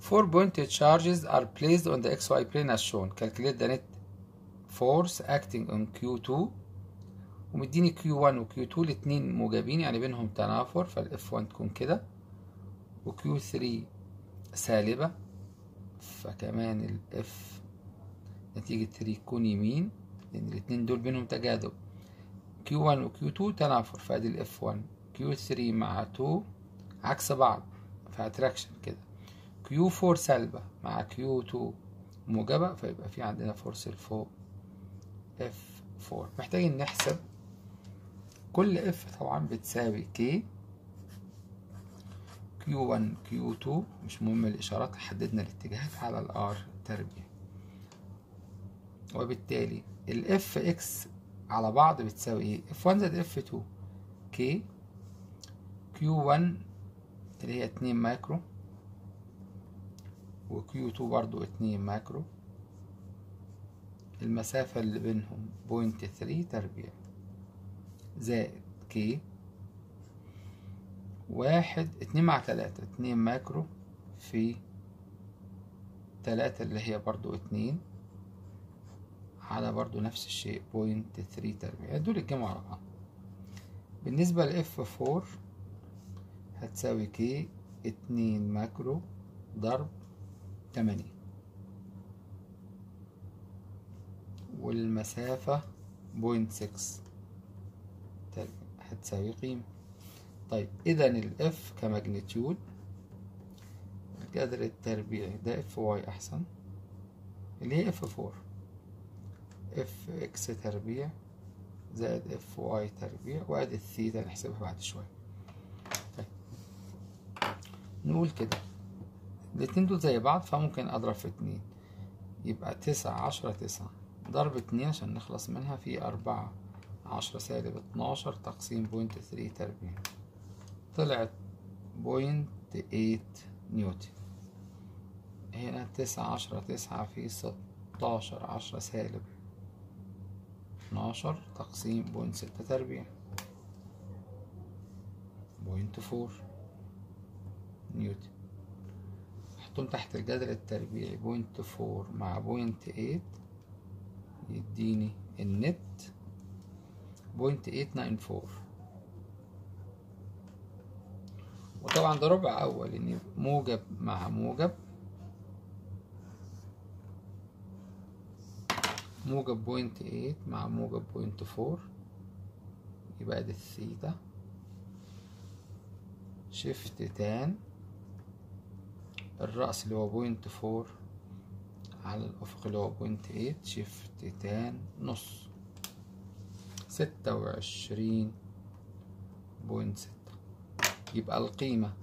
four pointed charges are placed on the xy plane as shown calculate the net force acting on Q2 ومديني Q1 و Q2 الاتنين موجبين يعني بينهم تنافر فال F1 تكون كده و Q3 سالبة فكمان ال F نتيجة 3 تكون يمين لأن الاتنين دول بينهم تجاذب Q1 و Q2 تنافر فادي ال F1 Q3 مع 2 عكس بعض فاتراكشن كده Q4 سالبة مع Q2 موجبة فيبقى في عندنا فورس لفوق F4 محتاجين نحسب كل F طبعا بتساوي K Q1 Q2 مش مهم الإشارات حددنا الاتجاهات على الار تربيع وبالتالي ال Fx على بعض بتساوي ايه F1 زائد F2 K Q1 اللي هي اتنين ماكرو و Q2 برضو اتنين ماكرو المسافة اللي بينهم بوينت ثري تربيع زائد كي واحد اتنين مع تلاتة اتنين ماكرو في تلاتة اللي هي برضو اتنين على برضو نفس الشيء بوينت ثري تربيع دول الجمع على بعض بالنسبة لإف فور هتساوي كي اتنين ماكرو ضرب تمانية والمسافة بوينت سكس هتساوي قيمة طيب إذا الإف كماجنتيود الجذر التربيعي ده إف واي أحسن اللي هي إف فور إف إكس تربيع زائد إف واي تربيع وأدي الثيتا نحسبها بعد شوية طيب نقول كده الاتنين دول زي بعض فممكن أضرب في اتنين يبقى تسعة عشرة تسعة ضرب اتنين عشان نخلص منها في أربعة عشرة سالب اتناشر تقسيم بوينت ثري تربيع طلعت بوينت ايت نيوتن هنا تسعة عشرة تسعة في ستاشر عشرة سالب اتناشر تقسيم بوينت ستة تربيع بوينت فور نيوتن حطهم تحت الجذر التربيعي بوينت فور مع بوينت ايت يديني النت بوينت ايت ناين فور وطبعا ده ربع اول ان موجب مع موجب موجب بوينت ايت مع موجب بوينت فور يبقى دي الثيتا شيفت تان الرأس اللي هو بوينت فور على الأفق اللي هو بوينت ايت شيفت تان نص ستة وعشرين بوينت ستة يبقى القيمة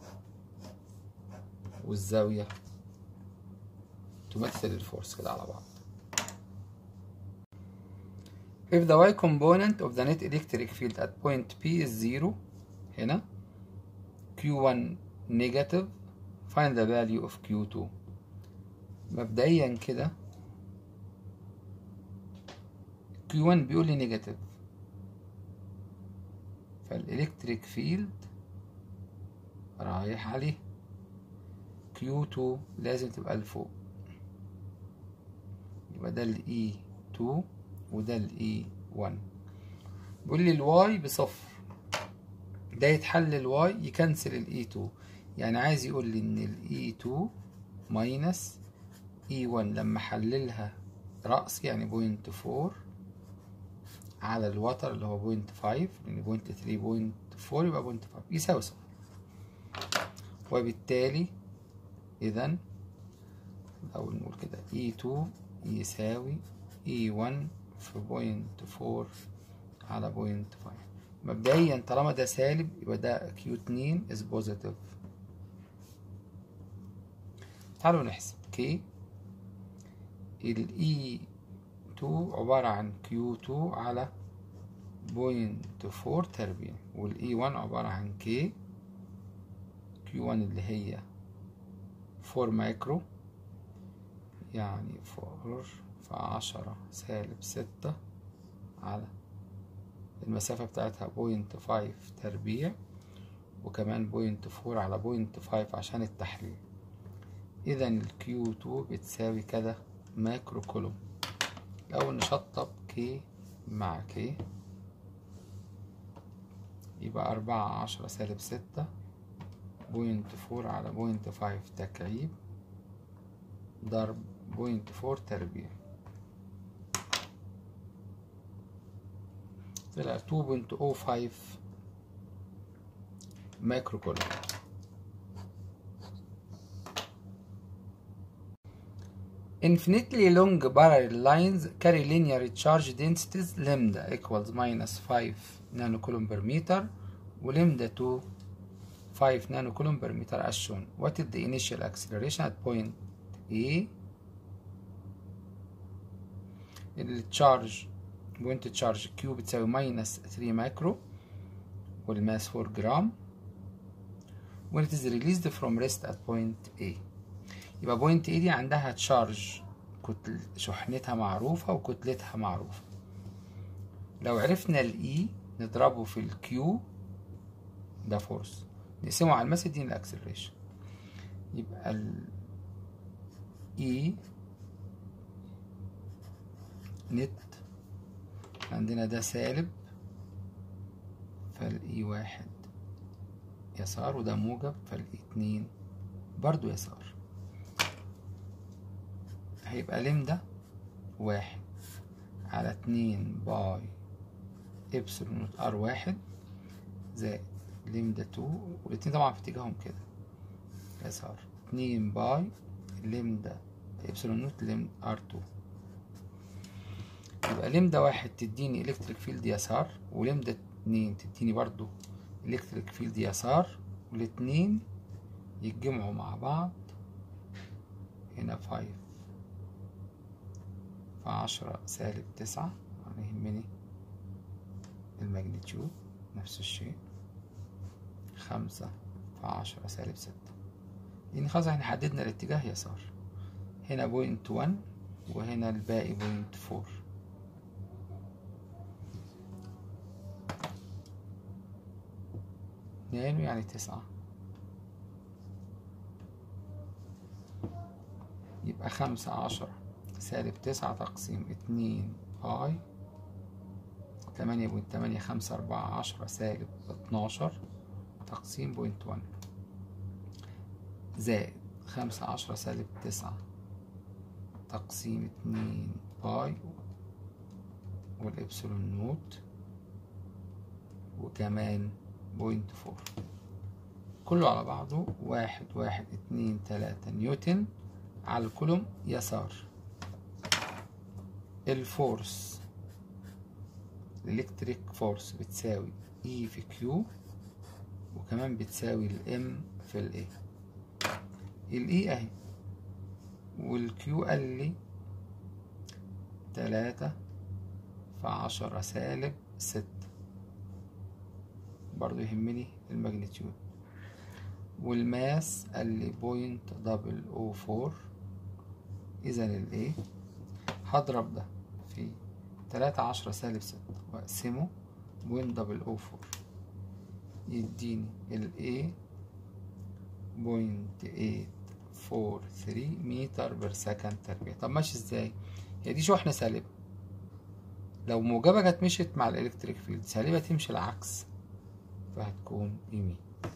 والزاوية تمثل الفورس كده على بعض If the y component of the net electric field at point P is zero هنا Q1 negative find the value of Q2 مبدئيا كده Q1 بيقول لي نيجاتيف فالإلكتريك فيلد رايح عليه Q2 لازم تبقى لفوق يبقى ده ال E2 وده ال E1 بيقول لي الواي بصفر ده يتحل الواي يكنسل ال E2 يعني عايز يقول لي ان ال E2 ماينس E1 لما حللها رأس يعني بوينت فور على الوتر اللي هو بوينت فايف لأن بوينت ثري بوينت فور يبقى بوينت فايف يساوي صفر وبالتالي إذا أو نقول كده E2 يساوي E1 في بوينت فور على بوينت فايف مبدئيا طالما ده سالب يبقى ده Q2 is positive تعالوا نحسب K ال E2 عبارة عن Q2 على بوينت فور تربيع وال E1 عبارة عن K Q1 اللي هي فور مايكرو يعني فور في عشرة سالب ستة على المسافة بتاعتها بوينت فايف تربيع وكمان بوينت فور على بوينت فايف عشان التحليل إذا الكيو 2 بتساوي كده ماكرو كولوم الأول نشطب كي مع كي يبقى أربعة عشرة سالب ستة بوينت فور على بوينت فايف تكعيب ضرب بوينت فور تربيع طلع تو بوينت او فايف مايكرو كولوم Infinitely long parallel lines carry linear charge densities lambda equals minus 5 nanocoulomb per meter ولambda 2 5 nanocoulomb per meter as shown. What is the initial acceleration at point A? التشارج بوينت تشارج كيو بتساوي ماينس 3 مايكرو والماس 4 جرام when it is released from rest at point A يبقى بوينت A دي عندها تشارج كتل شحنتها معروفة وكتلتها معروفة لو عرفنا ال E نضربه في ال Q ده فورس نقسمه على الماس يدينا الاكسلريشن يبقى ال E نت عندنا ده سالب فالاي واحد يسار وده موجب فالاي اتنين برضو يسار هيبقى لمدة واحد على اتنين باي ابسلون نوت ار واحد زائد لمدة تو والاتنين طبعا في اتجاههم كده يسار اتنين باي لمدة ابسلون نوت لمدة ار تو يبقى لمدة واحد تديني الكتريك فيلد يسار ولمدة اتنين تديني برضو الكتريك فيلد يسار والاتنين يتجمعوا مع بعض هنا فايف فعشرة سالب تسعة أنا يهمني الماجنتيود نفس الشيء خمسة فعشرة سالب ستة يعني خلاص احنا حددنا الاتجاه يسار هنا بوينت وان وهنا الباقي بوينت فور نانو يعني تسعة يبقى خمسة عشرة سالب تسعة تقسيم اتنين باي تمانية بوينت تمانية خمسة أربعة عشرة سالب اتناشر تقسيم بوينت وان زائد خمسة عشرة سالب تسعة تقسيم اتنين باي والإبسلون نوت وكمان بوينت فور كله على بعضه واحد واحد اتنين تلاتة نيوتن على الكولوم يسار الفورس الالكتريك فورس بتساوي اي في كيو وكمان بتساوي الام في الاي الاي اهي والكيو قال لي تلاتة في عشرة سالب ستة برضو يهمني الماجنتيود والماس قال لي بوينت دبل او فور اذا الايه هضرب ده في تلاتة عشرة سالب ستة واقسمه بوينت دبل او فور يديني الايه بوينت ايت فور ثري متر بير سكند تربيع طب ماشي ازاي هي دي شحنة سالبة لو موجبة كانت مشيت مع الالكتريك فيلد سالبة تمشي العكس فهتكون يمين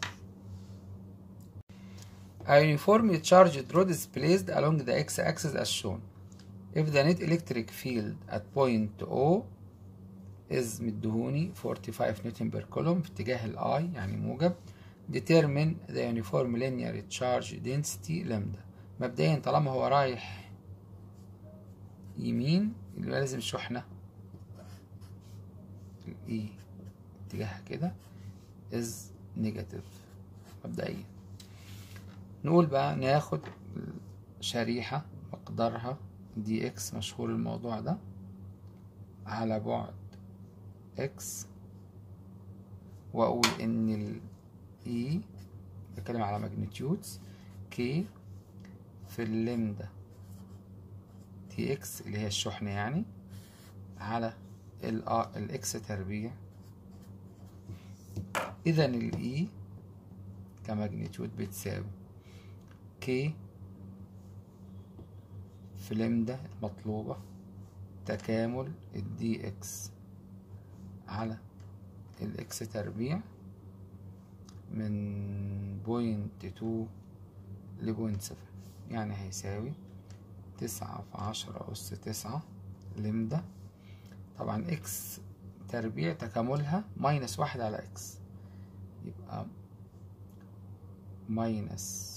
A uniformly charged rod is placed along the x-axis as shown. If the net electric field at point O is مدهوني 45 نيوتن بير كولوم في اتجاه الاي يعني موجب determine the uniform linear charge density lambda مبدئيا طالما هو رايح يمين يبقى لازم الشحنة الاي اتجاهها كده is negative مبدئيا نقول بقى ناخد شريحة مقدارها دي اكس مشهور الموضوع ده على بعد اكس واقول ان ال E بتكلم على ماجنتيودز كي في اللمدة تي اكس اللي هي الشحنة يعني على الاكس تربيع اذا الاي كماجنتيود بتساوي كي في لمدة المطلوبة تكامل الدي اكس على الاكس تربيع من بوينت تو لبوينت سفن يعني هيساوي تسعة في عشرة أس تسعة لمدة طبعا اكس تربيع تكاملها ماينس واحد على اكس يبقى ماينس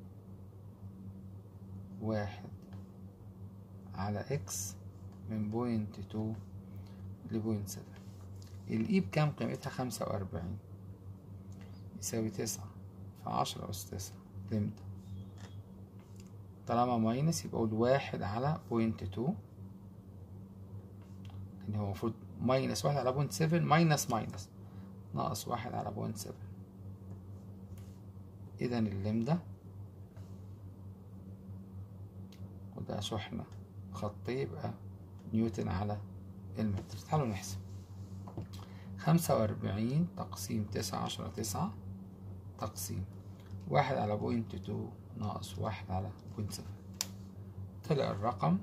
واحد على اكس من بوينت تو لبوينت سفن الاي بكام قيمتها خمسة وأربعين يساوي تسعة في عشرة أس تسعة لمدة طالما ماينس يبقى أقول واحد على بوينت تو لأن هو المفروض ماينس واحد على بوينت سفن ماينس ماينس ناقص واحد على بوينت سفن إذا اللمدة وده شحنة خطية يبقى نيوتن على المتر تعالوا نحسب خمسة وأربعين تقسيم تسعة عشرة تسعة تقسيم واحد على بوينت تو ناقص واحد على بوينت سفن طلع الرقم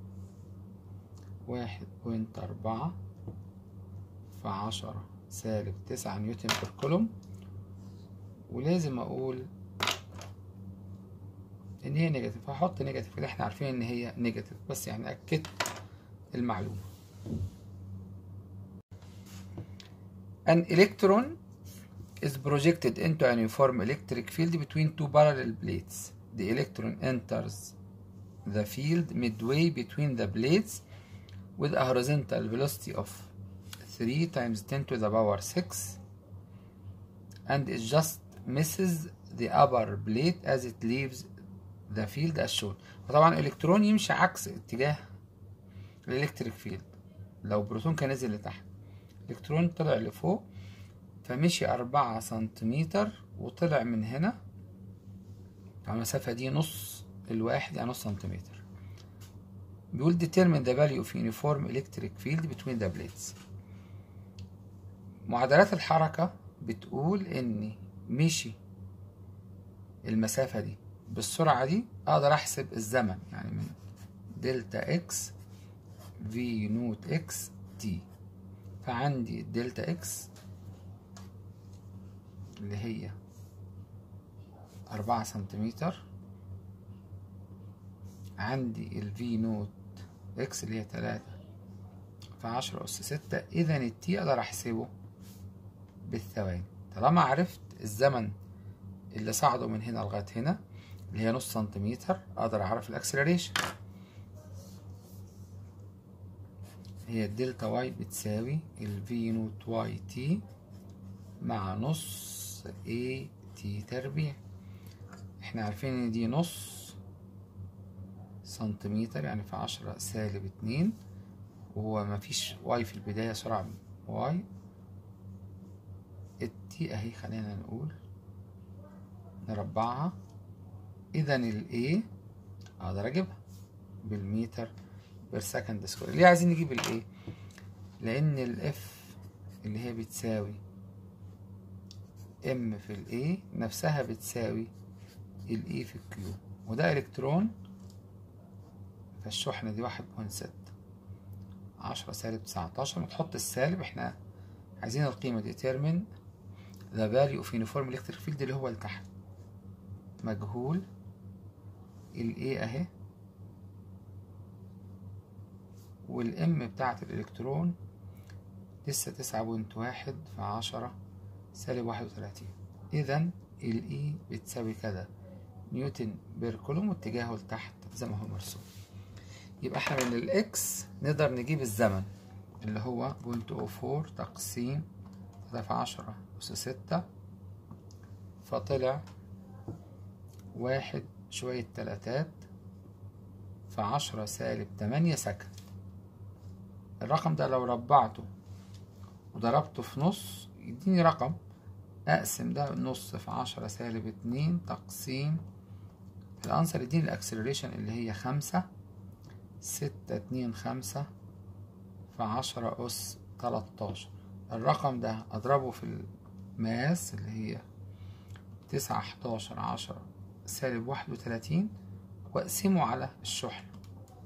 واحد بوينت أربعة في عشرة سالب تسعة نيوتن بر كولوم ولازم أقول إن هي نيجاتيف هحط نيجاتيف اللي احنا عارفين إن هي نيجاتيف بس يعني أكدت المعلومة An electron is projected into a uniform electric field between two parallel plates. The electron enters the field midway between the plates with a horizontal velocity of 3 times 10 to the power 6 and it just misses the upper plate as it leaves the field as shown. فطبعا الالكترون يمشي عكس اتجاه الالكتريك فيلد لو بروتون كان نزل لتحت الالكترون طلع لفوق فمشي أربعة سنتيمتر وطلع من هنا المسافة دي نص الواحد يعني نص سنتيمتر بيقول determine the value of uniform electric field between the plates معادلات الحركة بتقول إن مشي المسافة دي بالسرعة دي أقدر أحسب الزمن يعني من دلتا إكس في نوت إكس تي فعندي الدلتا إكس اللي هي أربعة سنتيمتر عندي الفي نوت إكس اللي هي تلاتة في عشرة أس ستة إذا التي أقدر أحسبه بالثواني طالما عرفت الزمن اللي صعده من هنا لغاية هنا اللي هي نص سنتيمتر أقدر أعرف الأكسلريشن هي الدلتا واي بتساوي الفي نوت واي تي مع نص اي تي تربيع احنا عارفين ان دي نص سنتيمتر يعني في عشرة سالب اتنين وهو مفيش واي في البداية سرعة واي التي اهي خلينا نقول نربعها اذا الاي اقدر اجيبها بالمتر بير سكند سكوير ليه عايزين نجيب الايه لان الاف اللي هي بتساوي ام في الاي نفسها بتساوي الاي في الكيو وده الكترون فالشحنة دي واحد بوينت ستة عشرة سالب تسعتاشر وتحط السالب احنا عايزين القيمة دي determine the value of uniform electric field اللي هو لتحت مجهول الاي اهي والام بتاعت الالكترون لسه تسعة بوينت واحد في عشرة سالب واحد وتلاتين اذا الاي بتساوي كده نيوتن بير كولوم واتجاهه لتحت زي ما هو مرسوم يبقى احنا من الاكس نقدر نجيب الزمن اللي هو بوينت او فور تقسيم تلاتة في عشرة أس ستة فطلع واحد شوية تلاتات في عشرة سالب تمانية سكند الرقم ده لو ربعته وضربته في نص يديني رقم أقسم ده نص في عشرة سالب اتنين تقسيم الأنسر يديني الأكسلريشن اللي هي خمسة ستة اتنين خمسة في عشرة أس تلاتاشر الرقم ده أضربه في الماس اللي هي تسعة حداشر عشرة سالب واحد وتلاتين وأقسمه على الشحنة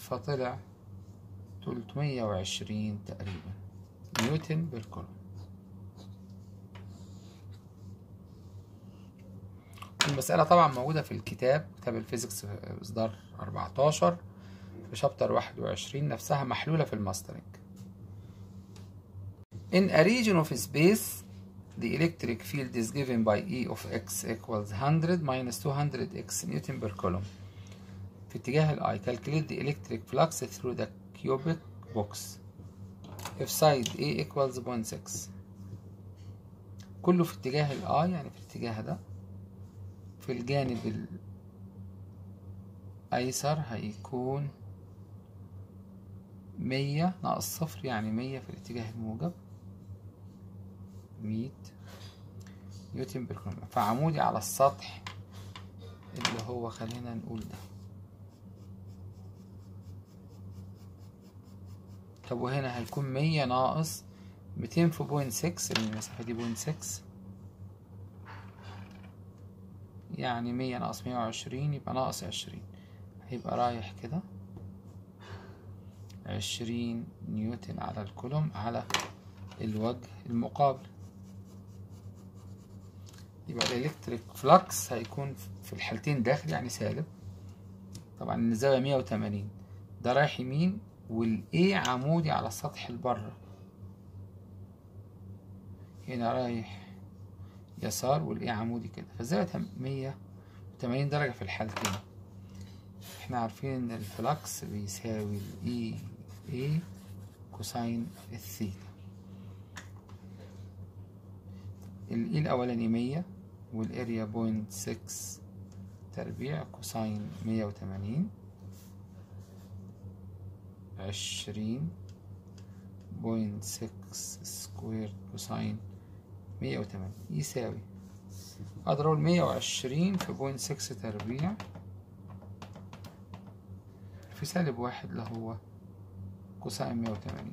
فطلع تلتمية وعشرين تقريبا نيوتن بالكولوم المسألة طبعا موجودة في الكتاب كتاب الفيزيكس إصدار 14 في شابتر 21 نفسها محلولة في الماسترنج In a region of space the electric field is given by E of x equals 100 minus 200x Newton per coulomb في اتجاه ال I calculate the electric flux through the cubic box if side A equals 0.6 كله في اتجاه ال I يعني في الاتجاه ده في الجانب الأيسر هيكون مية ناقص صفر يعني مية في الاتجاه الموجب مية نيوتن بالكولوم فعمودي على السطح اللي هو خلينا نقول ده طب وهنا هيكون مية ناقص ميتين في بوينت سكس لأن المسافة دي بوينت سكس يعني مية ناقص مية وعشرين يبقى ناقص عشرين هيبقى رايح كده عشرين نيوتن على الكولوم على الوجه المقابل يبقى الالكتريك فلكس هيكون في الحالتين داخل يعني سالب طبعا الزاوية مية وتمانين ده رايح يمين والاي عمودي على السطح البره هنا رايح يسار والاي عمودي كده فالزاوية مية وتمانين درجة في الحالتين احنا عارفين ان الفلكس بيساوي الاي اي كوساين الثيتا الاي الاولاني مية والاريا بوينت سكس تربيع كوساين مية وتمانين عشرين بوينت سكس سكوير كوساين مية وتمانين يساوي أقدر أقول مية وعشرين في بوينت سكس تربيع في سالب واحد اللي هو كوساين مية وتمانين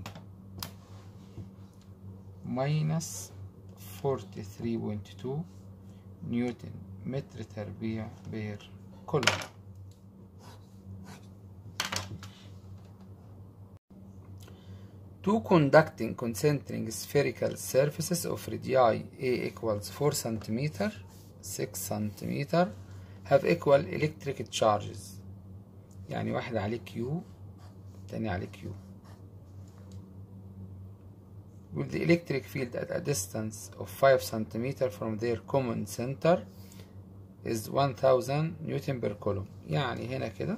ماينس فورتي ثري بوينت تو نيوتن متر تربيع بير كولوم Two conducting concentric spherical surfaces of radii A equals 4 cm 6 cm have equal electric charges يعني واحد عليه Q تاني عليه Q with the electric field at a distance of 5 cm from their common center is 1000 نيوتن per coulomb يعني هنا كده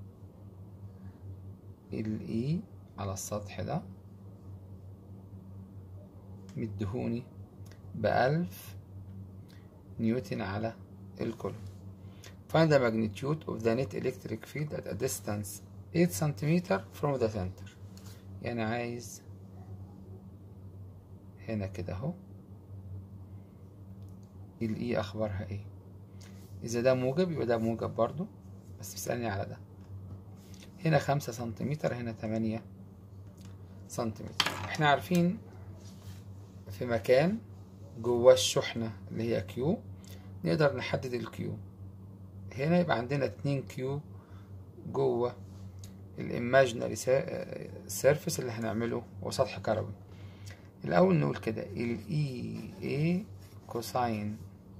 ال E على السطح ده مدهوني بألف نيوتن على الكولوم find the magnitude of the net electric field at a distance 8 cm from the center يعني عايز هنا كده اهو الاي اخبارها ايه اذا ده موجب يبقى ده موجب برضو بس بيسألني على ده هنا خمسة سنتيمتر هنا تمانية سنتيمتر احنا عارفين في مكان جواه الشحنة اللي هي كيو نقدر نحدد الكيو هنا يبقى عندنا اتنين كيو جوه الايماجينري سيرفيس اللي هنعمله هو سطح كروي الاول نقول كده الاي اي كوساين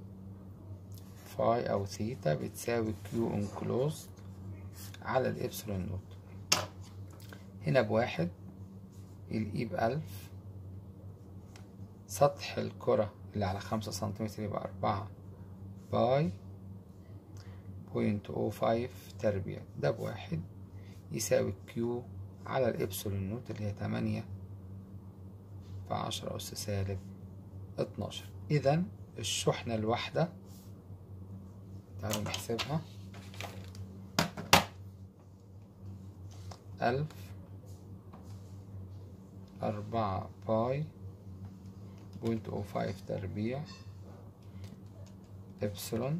فاي او ثيتا بتساوي كيو انكلوزد على الابسلون نوت هنا بواحد الاي بألف سطح الكرة اللي على خمسة سنتيمتر يبقى أربعة باي بوينت أو فايف تربيع ده بواحد يساوي كيو على الإبسلون نوت اللي هي تمانية في عشرة أس سالب اتناشر إذا الشحنة الواحدة تعالوا نحسبها ألف أربعة باي بوينت أو فايف تربيع إبسلون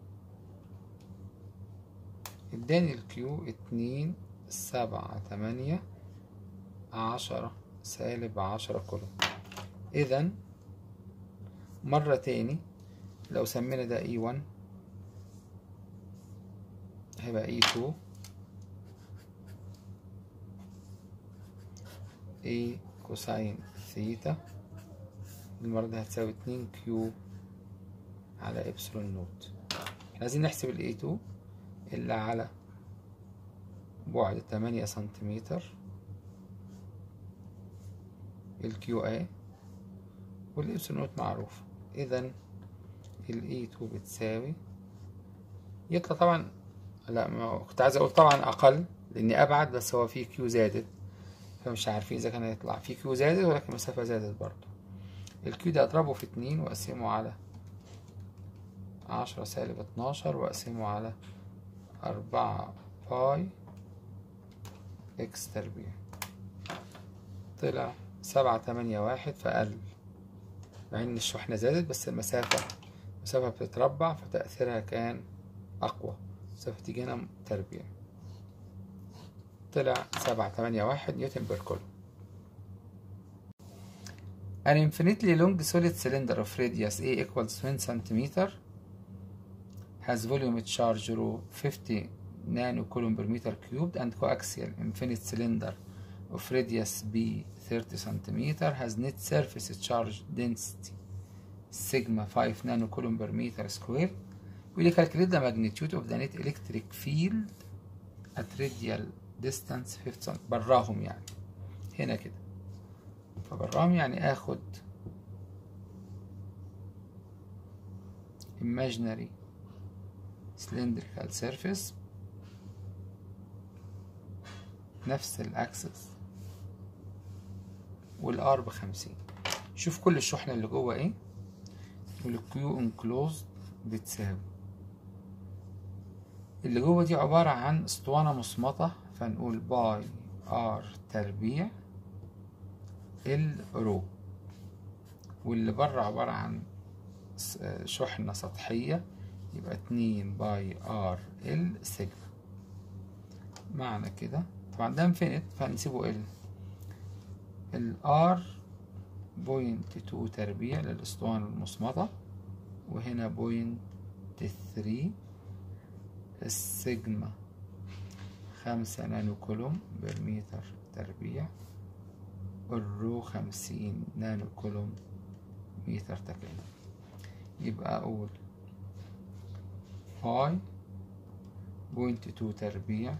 اداني الكيو اتنين سبعة تمانية عشرة سالب عشرة كولوم إذا مرة تاني لو سمينا ده اي ون هيبقى اي تو A كوساين ثيتا المرة دي هتساوي اتنين كيو على إبسلون نوت احنا عايزين نحسب ال A2 اللي على بعد تمانية سنتيمتر ال QA والإبسلون نوت معروف إذا ال A2 بتساوي يطلع طبعا لا ما كنت عايز أقول طبعا أقل لأني أبعد بس هو في كيو زادت فمش عارفين إذا كان هيطلع في كيو زادت ولكن المسافة زادت برضه الكيو ده أضربه في اتنين وأقسمه على عشرة سالب اتناشر وأقسمه على أربعة باي إكس تربيع طلع سبعة تمانية واحد فقل مع إن الشحنة زادت بس المسافة المسافة بتتربع فتأثيرها كان أقوى المسافة تيجي هنا تربيع طلع سبعة تمانية واحد نيوتن بير كولوم An infinitely long solid cylinder of radius A equals 20 centimeter has volume charge rho 50 nanocoulomb per meter cubed and coaxial infinite cylinder of radius B 30 centimeter has net surface charge density sigma 5 nanocoulomb per meter square will you calculate the magnitude of the net electric field at radial distance 50 cm براهم يعني هنا كده فبراهم يعني اخد imaginary cylindrical surface نفس الاكسس والار بخمسين شوف كل الشحنة اللي جوه ايه والكيو انكلوزد بتساوي اللي جوه دي عبارة عن اسطوانة مصمطة فنقول باي ار تربيع ال رو واللي بره عبارة عن شحنة سطحية يبقى اتنين باي ار ال سيجما معنى كده طبعا ده انفينيت فهنسيبه ال الار بوينت تو تربيع للاسطوانة المصمطة وهنا بوينت ثري السيجما خمسة نانو كولوم برميتر تربيع الرو خمسين نانو كولوم متر تكعيب يبقى أقول باي بوينت تو تربيع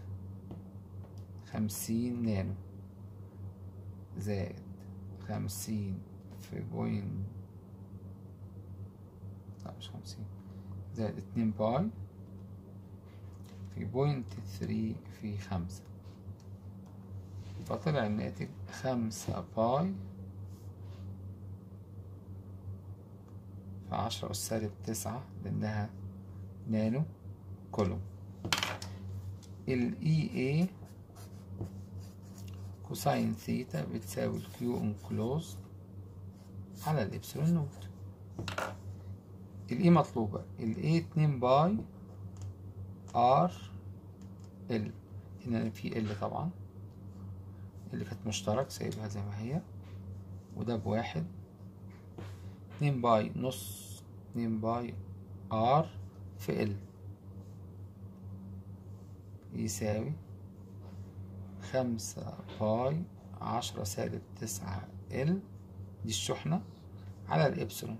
خمسين نانو زائد خمسين في بوينت لا مش خمسين زائد اتنين باي في بوينت ثري في خمسة فطلع الناتج خمسة باي في عشرة أس سالب تسعة لأنها نانو كولوم ال EA كوساين ثيتا بتساوي الكيو انكلوز على الإبسلون نوت ال E مطلوبة ال A اتنين باي ار ال هنا في ال طبعا اللي كانت مشترك سايبها زي ما هي وده بواحد اتنين باي نص اتنين باي ار في ال يساوي خمسة باي عشرة سالب تسعة ال دي الشحنة على الإبسلون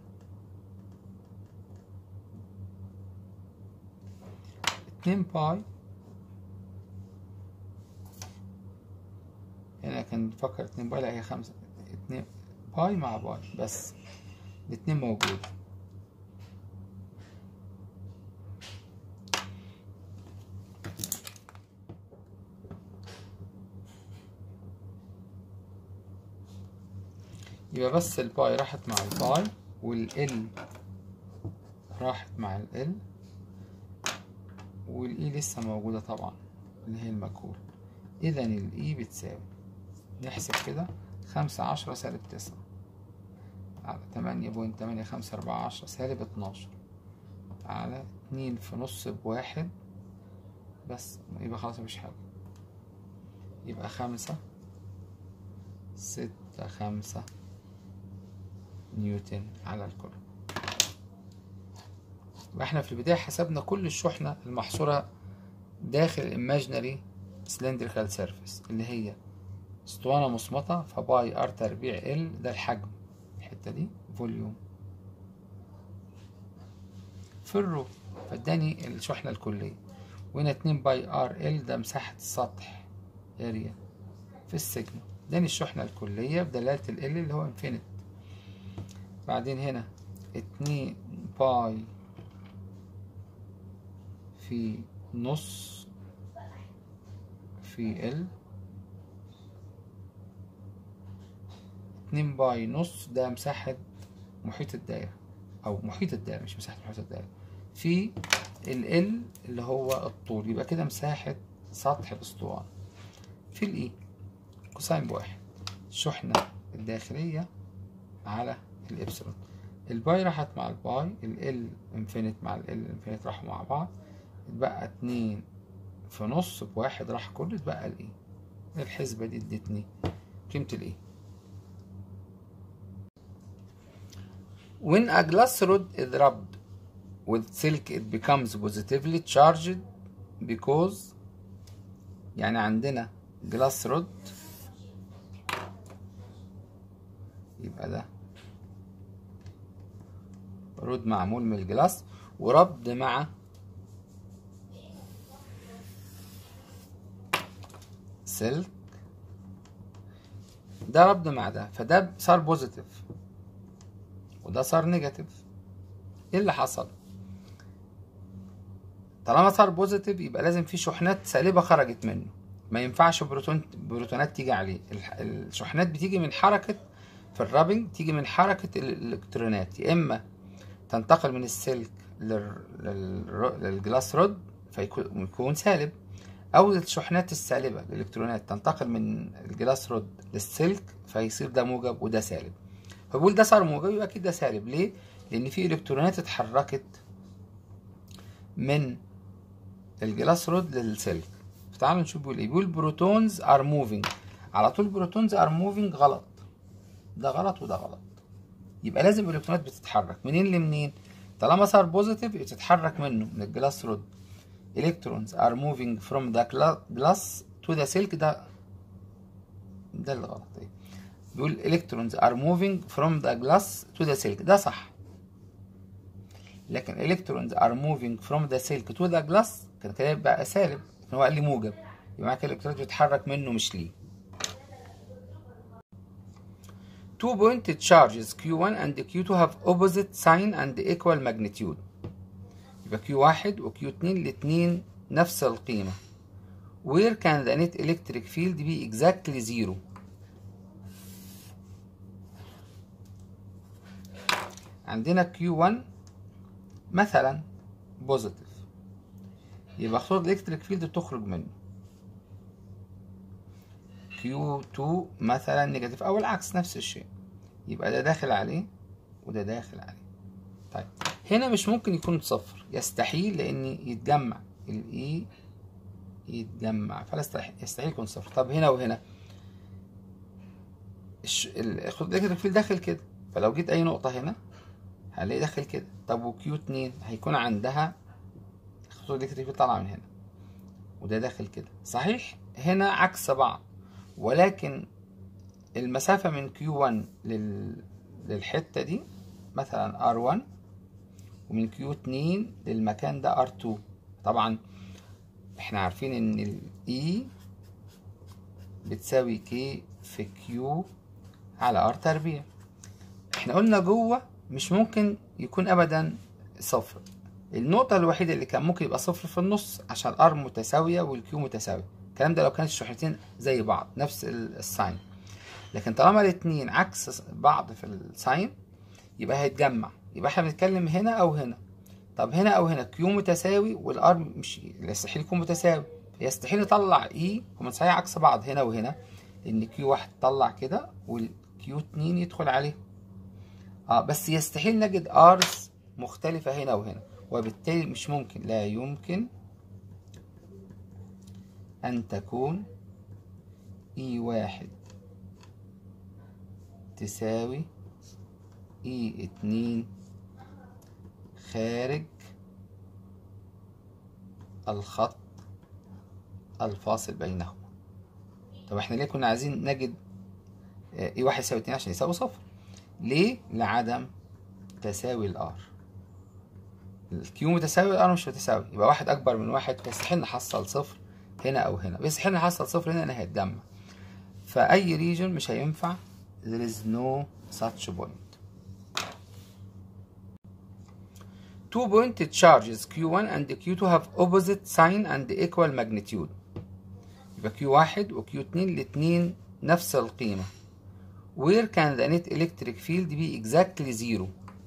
اتنين باي هنا كان نفكر اتنين باي لا هي خمسة اتنين باي مع باي بس الاتنين موجود يبقى بس الباي راحت مع الباي والال راحت مع ال والاي لسه موجودة طبعا اللي هي المجهول اذا الاي بتساوي نحسب كده خمسة عشرة سالب تسعة على تمانية بوينت تمانية خمسة أربعة عشرة سالب اتناشر على اتنين في نص بواحد بس يبقى خلاص مفيش حاجة يبقى خمسة ستة خمسة نيوتن على الكرة واحنا في البداية حسبنا كل الشحنة المحصورة داخل الايماجينري سلندريكال سيرفيس اللي هي اسطوانة مصمتة فباي ار تربيع ال ده الحجم الحتة دي فوليوم في الرو فاداني الشحنة الكلية وهنا اتنين باي ار ال ده مساحة السطح اريا في السيجما اداني الشحنة الكلية بدلالة ال ال اللي هو انفينيت بعدين هنا اتنين باي في نص في ال اتنين باي نص ده مساحة محيط الدائرة أو محيط الدائرة مش مساحة محيط الدائرة في ال ال اللي هو الطول يبقى كده مساحة سطح الأسطوانة في الإي كوساين بواحد الشحنة الداخلية على الإبسلون الباي راحت مع الباي ال ال انفينيت مع ال ال انفينيت راحوا مع بعض اتبقى اتنين في نص بواحد راح كله اتبقى الإي الحسبة دي ادتني قيمة الإي When a glass rod is rubbed with silk it becomes positively charged because يعني عندنا glass rod يبقى ده رود معمول من الجلاس وربط مع سلك ده ربط مع ده فده صار بوزيتيف وده صار نيجاتيف ايه اللي حصل طالما صار بوزيتيف يبقى لازم في شحنات سالبه خرجت منه ما ينفعش بروتون بروتونات تيجي عليه الشحنات بتيجي من حركه في الرابنج تيجي من حركه الالكترونات يا اما تنتقل من السلك للجلاس رود فيكون سالب او الشحنات السالبه الالكترونات تنتقل من الجلاس رود للسلك فيصير ده موجب وده سالب فبقول ده صار موجب يبقى اكيد ده سالب ليه لان في الكترونات اتحركت من الجلاس رود للسلك فتعالوا نشوف بيقول ايه بيقول بروتونز ار موفينج على طول بروتونز ار موفينج غلط ده غلط وده غلط يبقى لازم الالكترونات بتتحرك منين لمنين طالما صار بوزيتيف بتتحرك منه من الجلاس رود electrons are moving from the glass to the silk ده ده اللي غلط ايه بيقول electrons are moving from the glass to the silk ده صح لكن electrons are moving from the silk to the glass كان كده يبقى سالب لكن هو قال لي موجب يبقى معنى كده الالكترونات بتتحرك منه مش ليه two pointed charges Q1 and Q2 have opposite sign and equal magnitude يبقى Q1 و Q2 الاتنين نفس القيمة where can the net electric field be exactly zero عندنا Q1 مثلا بوزيتيف يبقى خطوط الالكتريك فيلد تخرج منه Q2 مثلا نيجاتيف او العكس نفس الشيء يبقى ده داخل عليه وده داخل عليه طيب هنا مش ممكن يكون صفر يستحيل لان يتجمع الاي يتجمع فلا يستحيل يكون صفر طب هنا وهنا الخطوط الالكتريك فيلد داخل كده فلو جيت اي نقطة هنا هلاقي داخل كده طب وكيو اتنين هيكون عندها الخطوط الالكتريك فيلد طالعة من هنا وده داخل كده صحيح هنا عكس بعض ولكن المسافة من Q1 لل... للحتة دي مثلا R1 ومن Q2 للمكان ده R2 طبعا احنا عارفين ان ال E بتساوي K في Q على R تربيع احنا قلنا جوه مش ممكن يكون ابدا صفر النقطة الوحيدة اللي كان ممكن يبقى صفر في النص عشان R متساوية والكيو متساوية الكلام ده لو كانت الشحنتين زي بعض نفس الساين لكن طالما الاتنين عكس بعض في الساين يبقى هيتجمع يبقى احنا بنتكلم هنا او هنا طب هنا او هنا كيو متساوي والار مش يستحيل يكون متساوي يستحيل نطلع اي هما صحيح عكس بعض هنا وهنا لان كيو واحد طلع كده والكيو اتنين يدخل عليه اه بس يستحيل نجد ارز مختلفة هنا وهنا وبالتالي مش ممكن لا يمكن أن تكون إي واحد تساوي إي اتنين خارج الخط الفاصل بينهما طب احنا ليه كنا عايزين نجد اي واحد يساوي اتنين عشان يساوي صفر ليه لعدم تساوي الار الكيو متساوي الار مش متساوي يبقى واحد اكبر من واحد فيستحيل نحصل صفر هنا او هنا بيستحيل نحصل صفر هنا هنا هيتجمع فاي ريجن مش هينفع there is no such point two pointed charges q1 and q2 have opposite sign and equal magnitude يبقى q1 و q2 الاتنين نفس القيمة where can the net electric field be exactly zero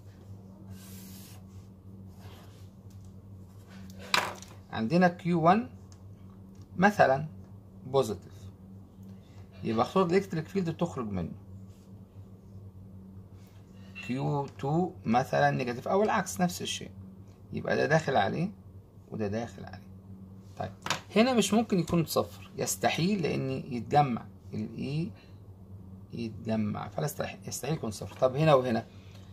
عندنا Q1 مثلا بوزيتيف يبقى خطوط الالكتريك فيلد تخرج منه Q2 مثلا نيجاتيف او العكس نفس الشيء يبقى ده داخل عليه وده داخل عليه طيب هنا مش ممكن يكون صفر يستحيل لان يتجمع الاي يتجمع فلا يستحيل يستحيل يكون صفر طب هنا وهنا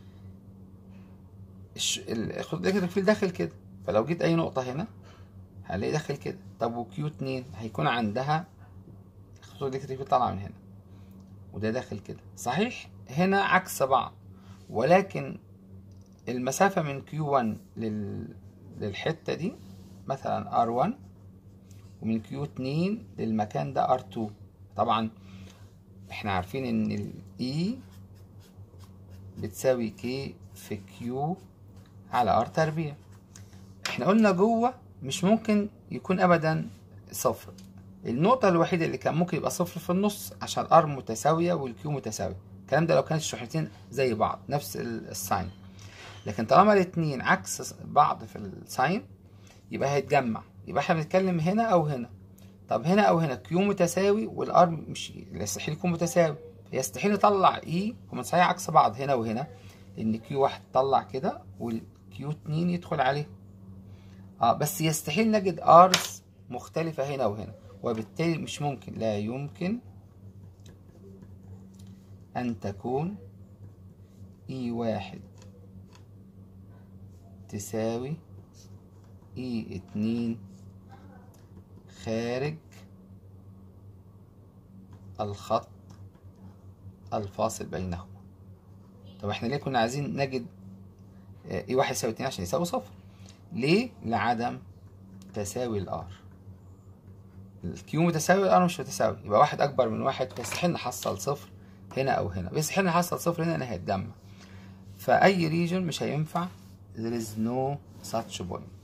الش... الخطوط الالكتريك فيلد داخل كده فلو جيت اي نقطة هنا هلاقي داخل كده طب وكيو اتنين هيكون عندها الخطوط الالكتريك فيلد طالعة من هنا وده داخل كده صحيح هنا عكس بعض ولكن المسافة من Q1 لل... للحتة دي مثلا R1 ومن Q2 للمكان ده R2 طبعا احنا عارفين ان ال E بتساوي K في Q على R تربيع احنا قلنا جوه مش ممكن يكون ابدا صفر النقطة الوحيدة اللي كان ممكن يبقى صفر في النص عشان الار متساوية والكيو متساوي الكلام ده لو كانت الشحنتين زي بعض نفس الساين لكن طالما الاتنين عكس بعض في الساين يبقى هيتجمع يبقى احنا بنتكلم هنا او هنا طب هنا او هنا كيو متساوي والار مش يستحيل يكون متساوي يستحيل يطلع اي هما صحيح عكس بعض هنا وهنا ان كيو واحد طلع كده والكيو اتنين يدخل عليه اه بس يستحيل نجد ارز مختلفة هنا وهنا وبالتالي مش ممكن لا يمكن أن تكون إي واحد تساوي إي اتنين خارج الخط الفاصل بينهما طب احنا ليه كنا عايزين نجد إي واحد يساوي اتنين عشان يساوي صفر ليه لعدم تساوي الار الكيو متساوي الار مش متساوي يبقى واحد اكبر من واحد فيستحيل نحصل صفر هنا او هنا بيستحيل نحصل صفر هنا هنا هيتجمع فاي ريجن مش هينفع there is no such point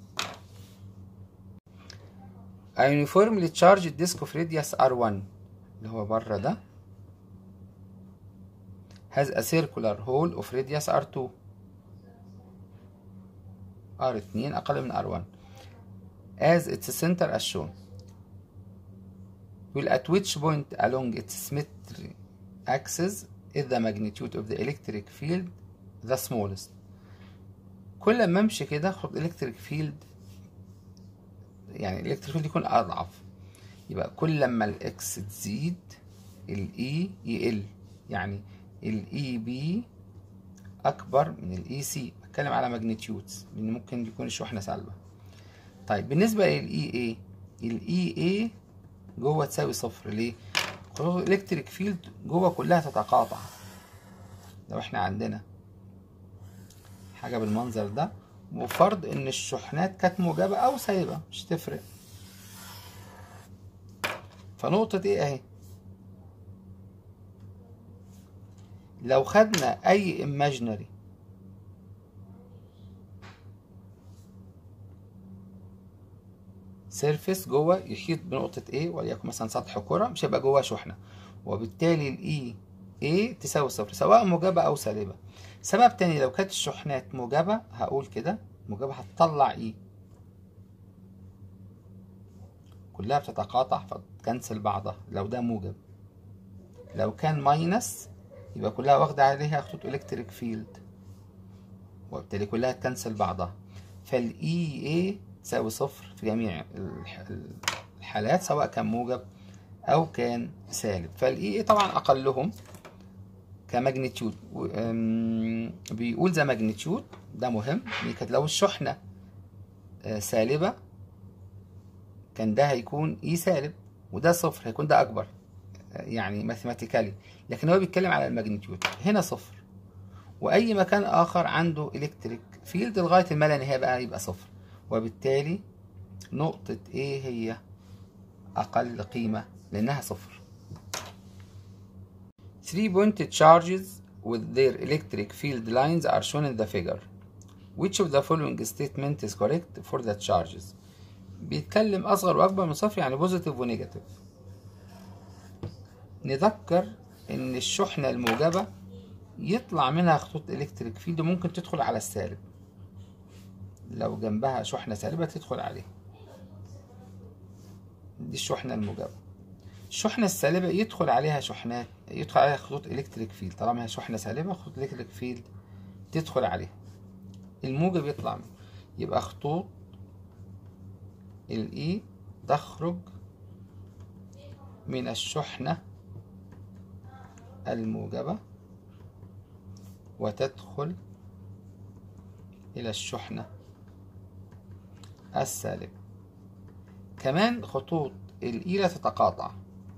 A uniformly charged disk of radius R1 اللي هو بره ده has a circular hole of radius R2 R2 أقل من R1 as its center as shown will at which point along its symmetry axis is the magnitude of the electric field the smallest كل ما امشي كده خد electric field يعني electric field يكون أضعف يبقى كل ما الإكس تزيد الإي يقل يعني الإي بي أكبر من الإي سي بتكلم على ماجنتيودز لأن ممكن يكون الشحنة سالبة طيب بالنسبة للإي إيه الإي إيه جوه تساوي صفر ليه؟ خطوط الإلكتريك فيلد جوه كلها تتقاطع لو إحنا عندنا حاجة بالمنظر ده وفرض إن الشحنات كانت موجبة أو سالبة مش تفرق فنقطة إيه أهي لو خدنا أي imaginary سيرفيس جوه يحيط بنقطة A وليكن مثلا سطح كرة مش هيبقى جواه شحنة وبالتالي ال E A تساوي صفر سواء موجبة أو سالبة سبب تاني لو كانت الشحنات موجبة هقول كده موجبة هتطلع E كلها بتتقاطع فتكنسل بعضها لو ده موجب لو كان ماينس يبقى كلها واخدة عليها خطوط إلكتريك فيلد وبالتالي كلها تكنسل بعضها فالإي إيه تساوي صفر في جميع الحالات سواء كان موجب أو كان سالب فالإي إيه طبعا أقلهم كماجنتيود بيقول ذا ماجنتيود ده مهم كانت لو الشحنة سالبة كان ده هيكون إي سالب وده صفر هيكون ده اكبر يعني ماثيماتيكالي لكن هو بيتكلم على الماجنتيود هنا صفر واي مكان اخر عنده الكتريك فيلد لغايه ما لا نهايه بقى يبقى صفر وبالتالي نقطه ايه هي اقل قيمه لانها صفر 3 pointed charges with their electric field lines are shown in the figure which of the following statement is correct for the charges بيتكلم اصغر واكبر من صفر يعني بوزيتيف ونيجاتيف نذكر ان الشحنة الموجبة يطلع منها خطوط الكتريك فيلد ممكن تدخل على السالب لو جنبها شحنة سالبة تدخل عليها دي الشحنة الموجبة الشحنة السالبة يدخل عليها شحنات يدخل عليها خطوط الكتريك فيلد طالما هي شحنة سالبة خطوط الكتريك فيلد تدخل عليها الموجب يطلع منه يبقى خطوط الاي تخرج من الشحنة الموجبة وتدخل إلى الشحنة السالبة كمان خطوط الإي لا تتقاطع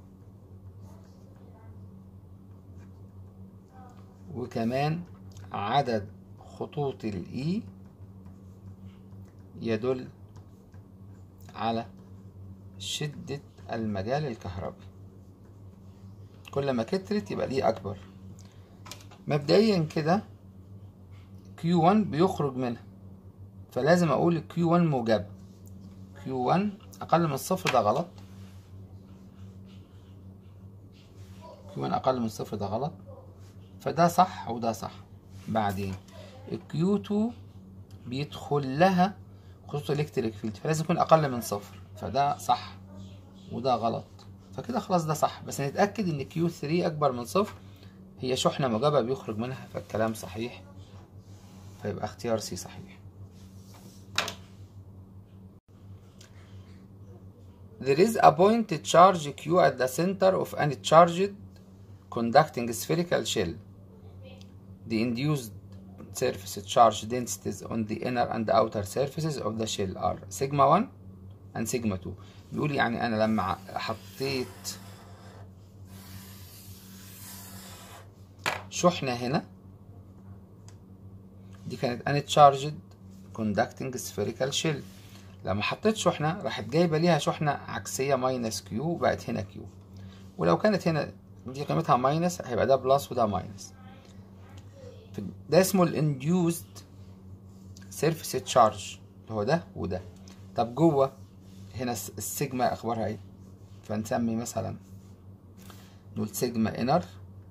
وكمان عدد خطوط الإي يدل على شدة المجال الكهربي كل ما كترت يبقى دي أكبر مبدئيا كده Q1 بيخرج منها فلازم أقول Q1 موجب Q1 أقل من الصفر ده غلط Q1 أقل من الصفر ده غلط فده صح وده صح بعدين Q2 بيدخل لها خطوط الكتريك فيلد فلازم يكون أقل من صفر فده صح وده غلط فكده خلاص ده صح بس نتأكد ان Q3 أكبر من صفر هي شحنة موجبة بيخرج منها فالكلام صحيح فيبقى اختيار سي صحيح There is a pointed charge Q at the center of any charged conducting spherical shell. The induced surface charge densities on the inner and outer surfaces of the shell are sigma 1 and sigma 2 بيقول يعني انا لما حطيت شحنة هنا دي كانت uncharged conducting spherical shell لما حطيت شحنة راحت جايبة ليها شحنة عكسية ماينس كيو بقت هنا كيو ولو كانت هنا دي قيمتها ماينس هيبقى ده بلس وده ماينس ده اسمه الانديوزد سيرفيس تشارج اللي هو ده وده طب جوه هنا السيجما اخبارها ايه فنسمي مثلا نقول سيجما انر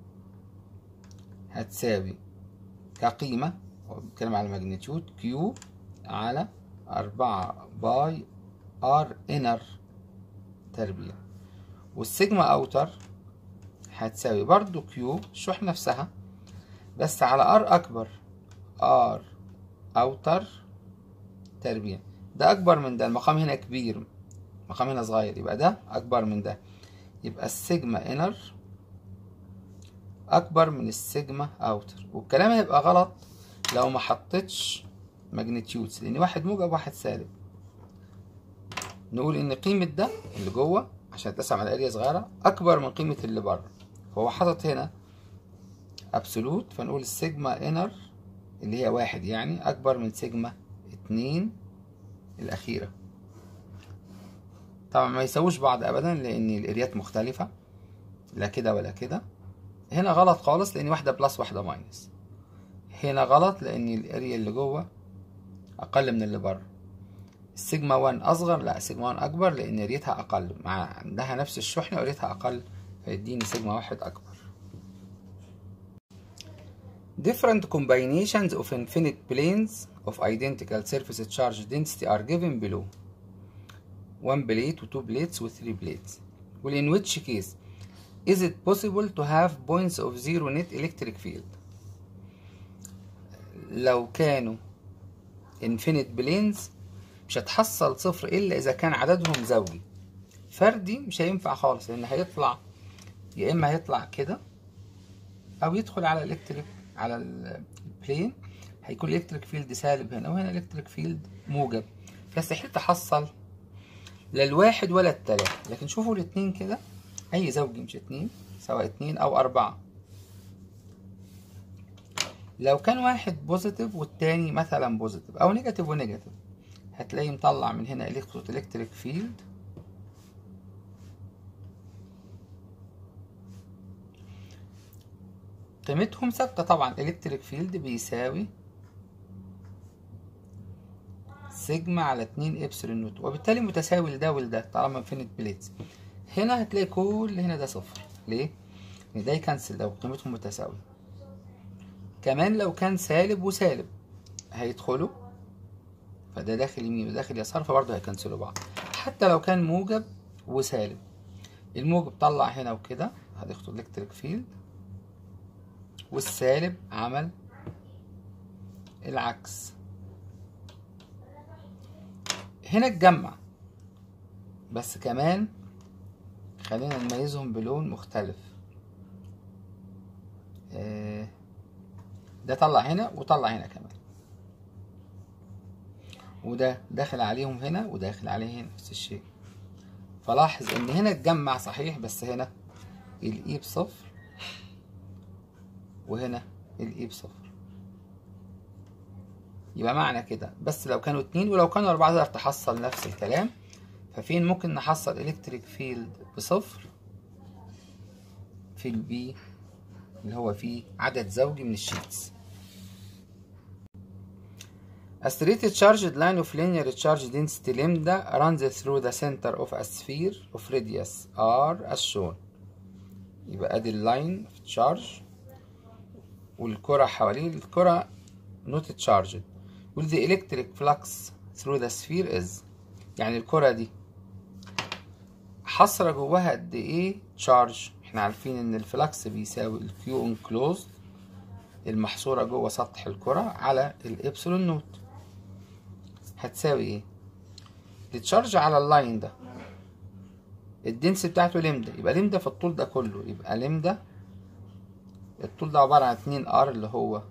هتساوي كقيمة بتكلم على الماجنتيود كيو على أربعة باي ار انر تربيع والسيجما اوتر هتساوي برضو كيو الشحنة نفسها بس على ار اكبر ار اوتر تربيع ده اكبر من ده المقام هنا كبير المقام هنا صغير يبقى ده اكبر من ده يبقى السيجما انر اكبر من السيجما اوتر والكلام هيبقى غلط لو ما حطيتش ماجنتيودز لان واحد موجب واحد سالب نقول ان قيمة ده اللي جوه عشان تقسم على اريا صغيرة اكبر من قيمة اللي بره فهو حاطط هنا ابسولوت فنقول السيجما انر اللي هي واحد يعني اكبر من سيجما اتنين الاخيرة طبعا ما يساووش بعض ابدا لان الاريات مختلفة لا كده ولا كده هنا غلط خالص لان واحدة بلس واحدة ماينس هنا غلط لان الاريا اللي جوه اقل من اللي بره السيجما 1 اصغر لا سيجما 1 اكبر لان اريتها اقل مع عندها نفس الشحنة واريتها اقل فيديني سيجما واحد اكبر Different combinations of infinite planes of identical surface charge density are given below. One plate, two plates, with three plates. Well, in which case is it possible to have points of zero net electric field? لو كانوا infinite planes مش هتحصل صفر إلا إذا كان عددهم زوجي. فردي مش هينفع خالص لأن هيطلع يا إما هيطلع كده أو يدخل على الإلكتريك على البلين هيكون الإلكتريك فيلد سالب هنا وهنا الإلكتريك فيلد موجب فيستحيل تحصل لا الواحد ولا التلاتة لكن شوفوا الاتنين كده أي زوجي مش اتنين سواء اتنين أو أربعة لو كان واحد بوزيتيف والتاني مثلا بوزيتيف أو نيجاتيف ونيجاتيف هتلاقيه مطلع من هنا إلكتريك فيلد قيمتهم ثابتة طبعا إلكتريك فيلد بيساوي سيجما على اتنين إبسلون نوت وبالتالي متساوي لده ولده طالما انفينيت بليتس هنا هتلاقي كل هنا ده صفر ليه؟ لأن ده يكنسل ده وقيمتهم متساوية كمان لو كان سالب وسالب هيدخلوا فده داخل يمين وداخل يسار فبرضه هيكنسلوا بعض حتى لو كان موجب وسالب الموجب طلع هنا وكده هتاخد الكتريك فيلد والسالب عمل العكس هنا اتجمع بس كمان خلينا نميزهم بلون مختلف آه، ده طلع هنا وطلع هنا كمان وده داخل عليهم هنا وداخل عليه هنا نفس الشيء فلاحظ ان هنا اتجمع صحيح بس هنا الاي بصفر وهنا الاي بصفر يبقى معنى كده بس لو كانوا اتنين ولو كانوا اربعة تقدر تحصل نفس الكلام ففين ممكن نحصل الكتريك فيلد بصفر في البي اللي هو فيه عدد زوجي من الشيتس A straight charged line of linear charge density lambda runs through the center of a sphere of radius r as shown يبقى ادي اللاين of charge والكرة حواليه الكرة not charged وال the electric flux through the sphere is يعني الكرة دي حصرة جواها قد ايه charge احنا عارفين ان الفلكس بيساوي الكيو انكلوزد المحصورة جوه سطح الكرة على الإبسلون نوت هتساوي ايه التشارج على اللاين ده الدنس بتاعته لمدة يبقى لمدة في الطول ده كله يبقى لمدة الطول ده عبارة عن اتنين ار اللي هو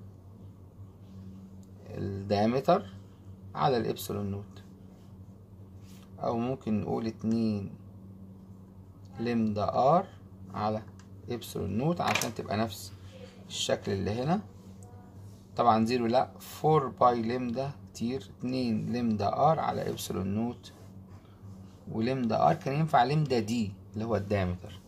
الدايمتر على الإبسلون نوت أو ممكن نقول اتنين لمدة ار على إبسلون نوت عشان تبقى نفس الشكل اللي هنا طبعا زيرو لا فور باي لمدة كتير اتنين لمدة ار على إبسلون نوت ولمدة ار كان ينفع لمدة دي اللي هو الدايمتر